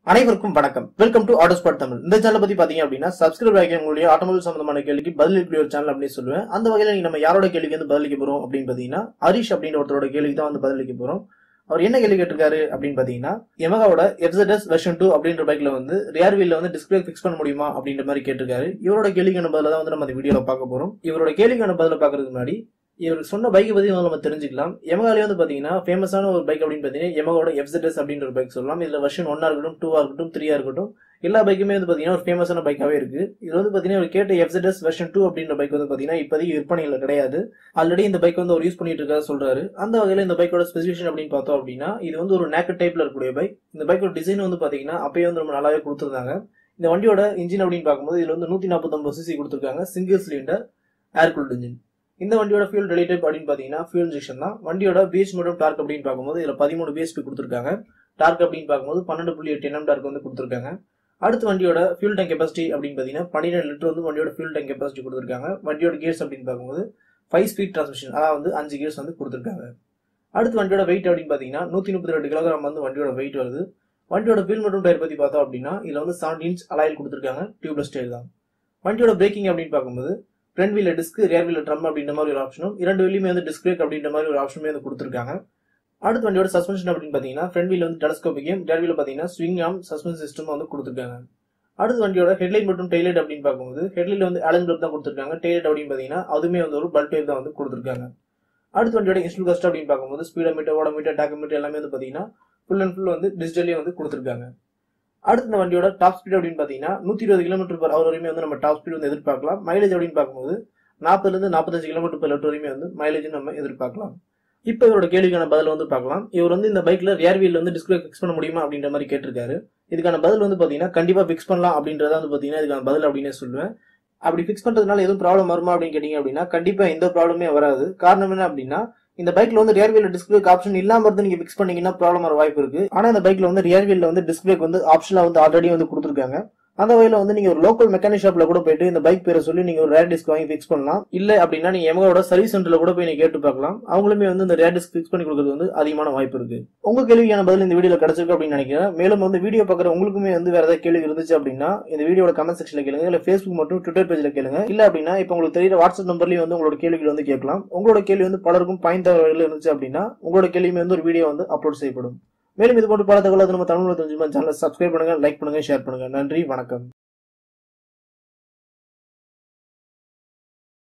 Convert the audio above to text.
அனைவருக்கும் வணக்கம் welcome to auto spot Tamil இந்த சேனல் பத்தி பாத்தீங்க அப்படின்னா சப்ஸ்கிரைப் ஆகிய உங்களுடைய ஆட்டோமொபைல் சம்பந்தமான கேள்விக்கு பதிலளிக்கக்கூடிய ஒரு சேனல் அப்படின்னு சொல்லுவேன் அந்த வகையில நீங்க நம்ம யாரோட கேள்விக்கு வந்து பதிலளிக்க போறோம் அப்படின்னு பாத்தீங்கன்னா ஹரிஷ் அப்படின்ற ஒருத்தரோட கேள்விக்கு தான் வந்து பதிலளிக்க போறோம் அவர் என்ன கேள்வி கேட்டிருக்காரு அப்படின்னு பாத்தீங்கன்னா எமகாவோட எஃப்செட்எஸ் வெர்ஷன் டூ அப்படின்ற பைக்ல வந்து ரியர் வீல்ல வந்து டிஸ்பிளே ஃபிக்ஸ் பண்ண முடியுமா அப்படின்ற மாதிரி கேட்டிருக்காரு இவரோட கேள்விக்கான பதில தான் வந்து நம்ம இந்த வீடியோல பார்க்க போறோம் இவரோட கேள்விக்கான பதில பாக்குறதுக்கு முன்னாடி இவர் சொன்ன பைக்கை பத்தி முதல்ல நம்ம தெரிஞ்சுக்கலாம் எமகாலே வந்து பாத்தீங்கன்னா ஃபேமஸான ஒரு பைக் அப்படின்னு பாத்தீங்கன்னா எமகாவோட எஃப்செட்எஸ் அப்படின்ற ஒரு பைக் சொல்லலாம் இதுல வெர்ஷன் ஒன்னா இருக்கட்டும் டூவா இருக்கட்டும் த்ரீயா இருக்கட்டும் எல்லா பைக்குமே வந்து பாத்தீங்கன்னா ஒரு ஃபேமஸான பைக்காவே இருக்கு இது வந்து பாத்தீங்கன்னா ஒரு கேட்ட எஃப்செட்எஸ் வெர்ஷன் டூ அப்படின்ற பைக் வந்து பாத்தீங்கன்னா இப்போதைக்கு விற்பனையில கிடையாது ஆல்ரெடி இந்த பைக் வந்து அவர் யூஸ் பண்ணிட்டு இருக்காரு சொல்றாரு அந்த வகையில இந்த பைக்கோட ஸ்பெசிஃபிகேஷன் அப்படின்னு பார்த்தோம் அப்படின்னா இது வந்து ஒரு நேக்கட் டைப்ல இருக்கக்கூடிய பைக் இந்த பைக்கோட டிசைன் வந்து பாத்தீங்கன்னா அப்பயே வந்து ரொம்ப நல்லாவே கொடுத்துருந்தாங்க இந்த வண்டியோட இன்ஜின் அப்படின்னு பார்க்கும்போது இதுல வந்து நூத்தி நாற்பத்தொன்பது சிசி கொடுத்துருக்காங்க single cylinder air cooled engine இந்த வண்டியோட ஃபியூல் ரிலேட்டிவ் அப்படின்னு பாத்தீங்கன்னா ஃபியூல் இன்ஜெக்ஷன் தான் வண்டியோட பிஹெச் மற்றும் டார்க் அப்படின்னு பார்க்கும்போது இதுல பதிமூணு பிஹெச்பி கொடுத்துருக்காங்க டார்க் அப்படின்னு பார்க்கும்போது பன்னெண்டு புள்ளி எட்டு என்எம் டார்க் வந்து கொடுத்துருக்காங்க அடுத்து வண்டியோட ஃபியூல் டேங்க் கெப்பாசிட்டி அப்படின்னு பார்த்தீங்கன்னா பன்னிரெண்டு லிட்டர் வந்து வண்டியோட ஃபியூல் டேங்க் கெப்பாசிட்டி கொடுத்துருக்காங்க வண்டியோட கியர்ஸ் அப்படின்னு பார்க்கும்போது ஃபைவ் ஸ்பீட் டிரான்ஸ்மிஷன் அதாவது வந்து அஞ்சு கியர்ஸ் வந்து கொடுத்துருக்காங்க அடுத்து வண்டியோட வெயிட் அப்படின்னு பார்த்தீங்கன்னா நூற்றி முப்பத்தி ரெண்டு கிலோகிராம் வந்து வண்டியோட வெயிட் வருது வண்டியோட வீல் மற்றும் டயர் பற்றி பார்த்தோம் அப்படின்னா இதில் வந்து செவன் இன்ச் அலாயில் கொடுத்துருக்காங்க டியூப்லெஸ் டயர் தான் வண்டியோட பிரேக்கிங் அப்படின்னு பார்க்கும்போது ஃப்ரண்ட் வீல டிஸ்க் ரியர் வீல ட்ரம் அப்படின்ற மாதிரி ஒரு ஆப்ஷனும் இரண்டு வீலுமே வந்து டிஸ்க் பிரேக் அப்படின்ற மாதிரி ஒரு ஆப்ஷனுமே வந்து கொடுத்துருக்காங்க அடுத்து வண்டியோட சஸ்பென்ஷன் அப்படின்னு பார்த்தீங்கன்னா ஃப்ரண்ட் வீல் வந்து டெலஸ்கோபிக்கும் ரியர் வீல பார்த்தீங்கன்னா ஸ்விங் ஆம் சஸ்பென்ஸ் சிஸ்டம் வந்து கொடுத்துருக்காங்க அடுத்து வண்டியோட ஹெட்லைட் மற்றும் டெய்லைட் அப்படின்னு பார்க்கும்போது ஹெட்லைட் வந்து அலன் பல்ப் தான் கொடுத்துருக்காங்க டெய்லைட் அப்படின்னு பார்த்தீங்கன்னா அதுவுமே வந்து ஒரு பல்ப் டைப் தான் வந்து கொடுத்துருக்காங்க அடுத்து வண்டியோட இன்ஸ்டல் கஸ்ட் அப்படின்னு பார்க்கும்போது ஸ்பீடோமீட்டர் ஓடோமீட்டர் டாக்கோமீட்டர் எல்லாமே வந்து பார்த்தீங்கன்னா ஃபுல் அண்ட் ஃபுல் வந்து டிஜிட்டலே வந்து கொடுத்துருக்காங்க அடுத்து இந்த வண்டியோட டாப் ஸ்பீட் அப்படின்னு பார்த்தீங்கன்னா நூற்றி இருபது கிலோமீட்டர் பர் அவர் வரையுமே வந்து நம்ம டாப் ஸ்பீட் வந்து எதிர்பார்க்கலாம் மைலேஜ் அப்படின்னு பார்க்கும்போது நாற்பதுலேருந்து நாற்பத்தஞ்சு கிலோமீட்டர் பர் லிட்டர் வரையுமே வந்து மைலேஜ் நம்ம எதிர்பார்க்கலாம் இப்போ இவரோட கேள்விக்கான பதில் வந்து பார்க்கலாம் இவர் வந்து இந்த பைக்ல ரியர் வீல் வந்து டிஸ்பிளே ஃபிக்ஸ் பண்ண முடியுமா அப்படின்ற மாதிரி கேட்டிருக்காரு இதுக்கான பதில் வந்து பாத்தீங்கன்னா கண்டிப்பா ஃபிக்ஸ் பண்ணலாம் அப்படின்றத வந்து பாத்தீங்கன்னா இதுக்கான பதில் அப்படின்னே சொல்லுவேன் அப்படி ஃபிக்ஸ் பண்றதுனால எதுவும் ப்ராப்ளம் வருமா அப்படின்னு கேட்டீங்க அப்படின்னா கண்டிப்பா எந்த ப்ராப்ளமே வராது காரணம் என்ன அப்படின்னா இந்த பைக்ல வந்து ரியர் வீல் டிஸ்பிளே ஆப்ஷன் இல்லாம இருந்து நீங்க ஃபிக்ஸ் பண்ணீங்கன்னா ப்ராப்ளம் வர வாய்ப்பு இருக்கு ஆனா இந்த பைக்ல வந்து ரியர் வீல்ல வந்து டிஸ்பிளேக்கு வந்து ஆப்ஷனா வந்து ஆல்ரெடி வந்து கொடுத்துருக்காங்க அந்த வகையில வந்து நீங்க ஒரு லோக்கல் மெக்கானிக் ஷாப்ல கூட போயிட்டு இந்த பைக் பேரை சொல்லி நீங்க ஒரு ரேர் டிஸ்க் வாங்கி ஃபிக்ஸ் பண்ணலாம் இல்ல அப்படின்னா நீங்க எமகோட சர்வீஸ் சென்டர்ல கூட போய் நீங்க கேட்டு பார்க்கலாம் அவங்களுமே வந்து இந்த ரேர் டிஸ்க் ஃபிக்ஸ் பண்ணி கொடுக்கறது வந்து அதிகமான வாய்ப்பு இருக்கு உங்க கேள்வியான பதில் இந்த வீடியோல கிடைச்சிருக்கு அப்படின்னு நினைக்கிறேன் மேலும் வந்து வீடியோ பார்க்குற உங்களுக்குமே வந்து வேற ஏதாவது கேள்வி இருந்துச்சு அப்படின்னா இந்த வீடியோட கமெண்ட் செக்ஷன்ல கேளுங்க இல்ல ஃபேஸ்புக் மற்றும் ட்விட்டர் பேஜ்ல கேளுங்க இல்ல அப்படின்னா இப்போ உங்களுக்கு தெரியுற வாட்ஸ்அப் நம்பர்லயும் வந்து உங்களோட கேள்விகள் வந்து கேட்கலாம் உங்களோட கேள்வி வந்து பலருக்கும் பயன் தகவல்கள் இருந்துச்சு அப்படின்னா உங்களோட கேள்வியுமே வந்து ஒரு வீடியோ வந்து அப்லோட் செய்யப்படும் மேலும் இது போன்ற பல தகவல் நம்ம தமிழ்ல தெரிஞ்சுமா சேனலை சப்ஸ்கிரைப் பண்ணுங்க லைக் பண்ணுங்க ஷேர் பண்ணுங்க நன்றி வணக்கம்